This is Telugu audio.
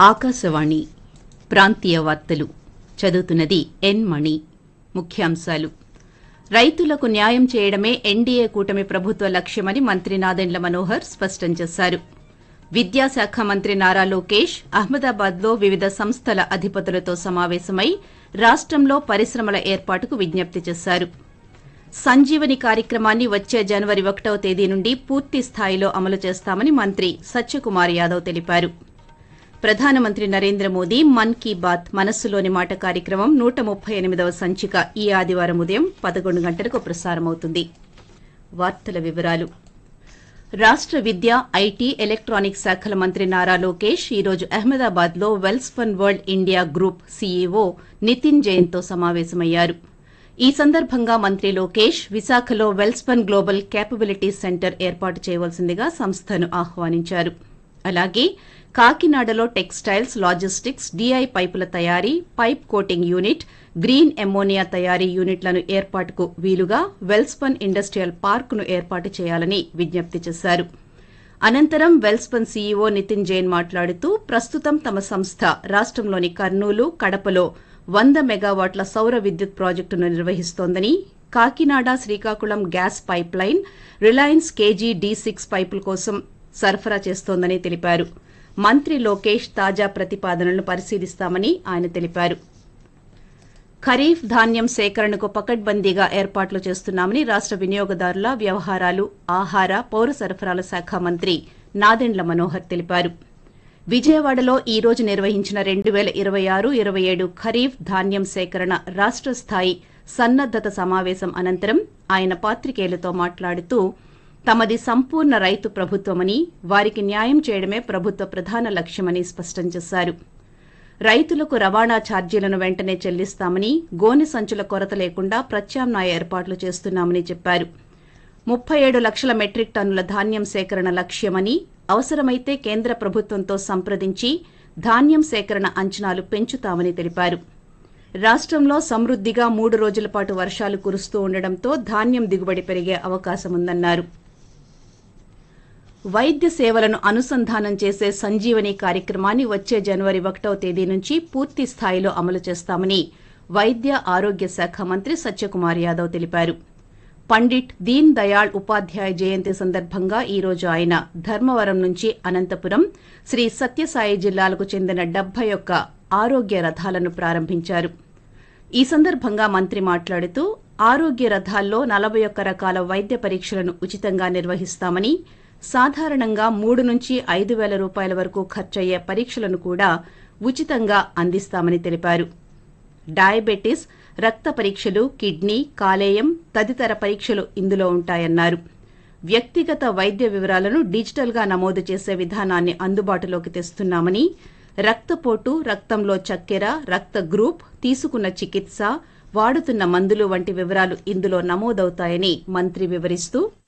ఆకాశవాణి ప్రాంతీయ వార్తలు చదువుతున్నది ఎన్ మణి ముఖ్యాంశాలు రైతులకు న్యాయం చేయడమే ఎన్డీఏ కూటమి ప్రభుత్వ లక్ష్యమని మంత్రి నాదెండ్ల మనోహర్ స్పష్టం చేశారు విద్యాశాఖ మంత్రి నారా లోకేష్ అహ్మదాబాద్లో వివిధ సంస్థల అధిపతులతో సమావేశమై రాష్టంలో పరిశ్రమల ఏర్పాటుకు విజ్ఞప్తి చేశారు సంజీవని కార్యక్రమాన్ని వచ్చే జనవరి ఒకటవ తేదీ నుండి పూర్తి స్థాయిలో అమలు చేస్తామని మంత్రి సత్యకుమార్ యాదవ్ తెలిపారు ప్రధానమంత్రి నరేంద్ర మోదీ మన్ కీ బాత్ మనస్సులోని మాట కార్యక్రమం నూట ముప్పై ఎనిమిదవ సంచిక ఈ ఆదివారం ఉదయం పదకొండు గంటలకు ప్రసారమవుతుంది వార్తల వివరాలు రాష్ట విద్య ఐటీ ఎలక్ట్రానిక్ శాఖల మంత్రి నారా లోకేష్ ఈ రోజు అహ్మదాబాద్ లో Welspun world India group CEO Nitin జైన్తో సమావేశమయ్యారు ఈ సందర్భంగా మంత్రి లోకేష్ విశాఖలో వెల్స్పన్ గ్లోబల్ కేపబిలిటీ సెంటర్ ఏర్పాటు చేయవలసిందిగా సంస్థను ఆహ్వానించారు అలాగే కాకినాడలో టెక్స్టైల్స్ లాజిస్టిక్స్ డీఐ పైపుల తయారీ pipe coating unit green ammonia తయారీ యూనిట్లను ఏర్పాటుకు వీలుగా వెల్స్పన్ ఇండస్ట్రియల్ పార్కును ఏర్పాటు చేయాలని విజ్ఞప్తి చేశారు అనంతరం వెల్స్పన్ సీఈఓ నితిన్ జైన్ మాట్లాడుతూ ప్రస్తుతం తమ సంస్థ రాష్టంలోని కర్నూలు కడపలో వంద మెగావాట్ల సౌర విద్యుత్ ప్రాజెక్టును నిర్వహిస్తోందని Kakinada Srikakulam gas pipe line Reliance KG D six పైపుల కోసం సరఫరా చేస్తోందని తెలిపారు మంత్రి లోకేష్ తాజా ప్రతిపాదనలను పరిశీలిస్తామని ఆయన తెలిపారు ఖరీఫ్ ధాన్యం సేకరణకు పకడ్బందీగా ఏర్పాట్లు చేస్తున్నామని రాష్ట వినియోగదారుల వ్యవహారాలు ఆహార పౌర సరఫరాల శాఖ మంత్రి నాదెండ్ల మనోహర్ తెలిపారు విజయవాడలో ఈ రోజు నిర్వహించిన రెండు పేల ఇరవై ఆరు ఇరవై ఏడు ఖరీఫ్ ధాన్యం సేకరణ రాష్ట స్థాయి సన్నద్దత సమావేశం అనంతరం ఆయన పాత్రికేయులతో మాట్లాడుతూ తమది సంపూర్ణ రైతు ప్రభుత్వమని వారికి న్యాయం చేయడమే ప్రభుత్వ ప్రధాన లక్ష్యమని స్పష్టం చేశారు రైతులకు రవాణా ఛార్జీలను వెంటనే చెల్లిస్తామని గోనె సంచుల కొరత లేకుండా ప్రత్యామ్నాయ ఏర్పాట్లు చేస్తున్నామని చెప్పారు ముప్పై ఏడు లక్షల మెట్రిక్ టన్నుల ధాన్యం సేకరణ లక్ష్యమని అవసరమైతే కేంద్ర ప్రభుత్వంతో సంప్రదించి ధాన్యం సేకరణ అంచనాలు పెంచుతామని తెలిపారు రాష్టంలో సమృద్దిగా మూడు రోజుల పాటు వర్షాలు కురుస్తూ ఉండడంతో ధాన్యం దిగుబడి పెరిగే అవకాశముందన్నారు వైద్య సేవలను అనుసంధానం చేసే సంజీవని కార్యక్రమాన్ని వచ్చే జనవరి ఒకటవ తేదీ నుంచి పూర్తి స్థాయిలో అమలు చేస్తామని వైద్య ఆరోగ్య శాఖ మంత్రి సత్యకుమార్ యాదవ్ తెలిపారు పండిట్ దీన్ దయాళ్ ఉపాధ్యాయ జయంతి సందర్భంగా ఈ రోజు ఆయన ధర్మవరం నుంచి అనంతపురం శ్రీ సత్యసాయి జిల్లాలకు చెందిన డెబ్బై ఒక్క ఆరోగ్య రథాలను ప్రారంభించారు ఈ సందర్భంగా మంత్రి మాట్లాడుతూ ఆరోగ్య రథాల్లో నలభై ఒక్క రకాల వైద్య పరీక్షలను ఉచితంగా నిర్వహిస్తామని సాధారణంగా మూడు నుంచి ఐదు వేల రూపాయల వరకు ఖర్చయ్యే పరీక్షలను కూడా ఉచితంగా అందిస్తామని తెలిపారు డయాబెటిస్ రక్త పరీక్షలు కిడ్నీ కాలేయం తదితర పరీక్షలు ఇందులో ఉంటాయన్నారు వ్యక్తిగత వైద్య వివరాలను డిజిటల్గా నమోదు చేసే విధానాన్ని అందుబాటులోకి తెస్తున్నామని రక్తపోటు రక్తంలో చక్కెర రక్త గ్రూప్ తీసుకున్న చికిత్స వాడుతున్న మందులు వంటి వివరాలు ఇందులో నమోదవుతాయని మంత్రి వివరిస్తూ